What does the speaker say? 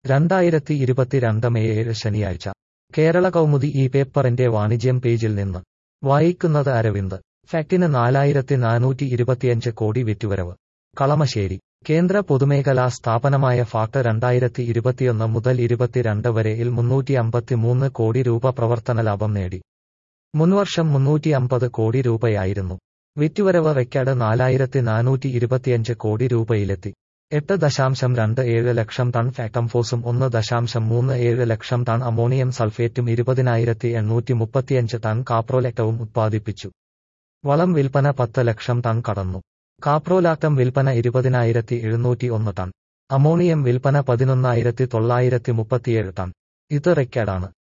രണ്ടായിരത്തി ഇരുപത്തിരണ്ട് മെയ് ഏഴ് ശനിയാഴ്ച കേരള കൗമുദി ഈ പേപ്പറിന്റെ വാണിജ്യം പേജിൽ നിന്ന് വായിക്കുന്നത് അരവിന്ദ് ഫാക്ടിന് നാലായിരത്തി നാനൂറ്റി ഇരുപത്തിയഞ്ച് കോടി വിറ്റുവരവ് കളമശ്ശേരി കേന്ദ്ര പൊതുമേഖലാ സ്ഥാപനമായ ഫാക്ട് രണ്ടായിരത്തി ഇരുപത്തിയൊന്ന് മുതൽ ഇരുപത്തിരണ്ട് വരെയിൽ മുന്നൂറ്റി അമ്പത്തിമൂന്ന് കോടി രൂപ പ്രവർത്തന ലാഭം നേടി മുൻവർഷം മുന്നൂറ്റി അമ്പത് കോടി രൂപയായിരുന്നു വിറ്റുവരവ് റെക്കോർഡ് നാലായിരത്തി നാനൂറ്റി ഇരുപത്തിയഞ്ച് കോടി രൂപയിലെത്തി എട്ട് ദശാംശം രണ്ട് ഏഴ് ലക്ഷം ടൺ ഫാക്ടംഫോസും ഒന്ന് ദശാംശം മൂന്ന് ഏഴ് ലക്ഷം ടൺ അമോണിയം സൾഫേറ്റും ഇരുപതിനായിരത്തി എണ്ണൂറ്റി മുപ്പത്തിയഞ്ച് ടൺ കാപ്രോലക്ടവും ഉത്പാദിപ്പിച്ചു വളം വിൽപ്പന പത്ത് ലക്ഷം ടൺ കടന്നു കാപ്രോലാക്ടം വിൽപ്പന ഇരുപതിനായിരത്തി എഴുന്നൂറ്റി ഒന്ന് ടൺ അമോണിയം വിൽപ്പന പതിനൊന്നായിരത്തി തൊള്ളായിരത്തി മുപ്പത്തിയേഴ് ടൺ ഇത് റെക്കോർഡാണ്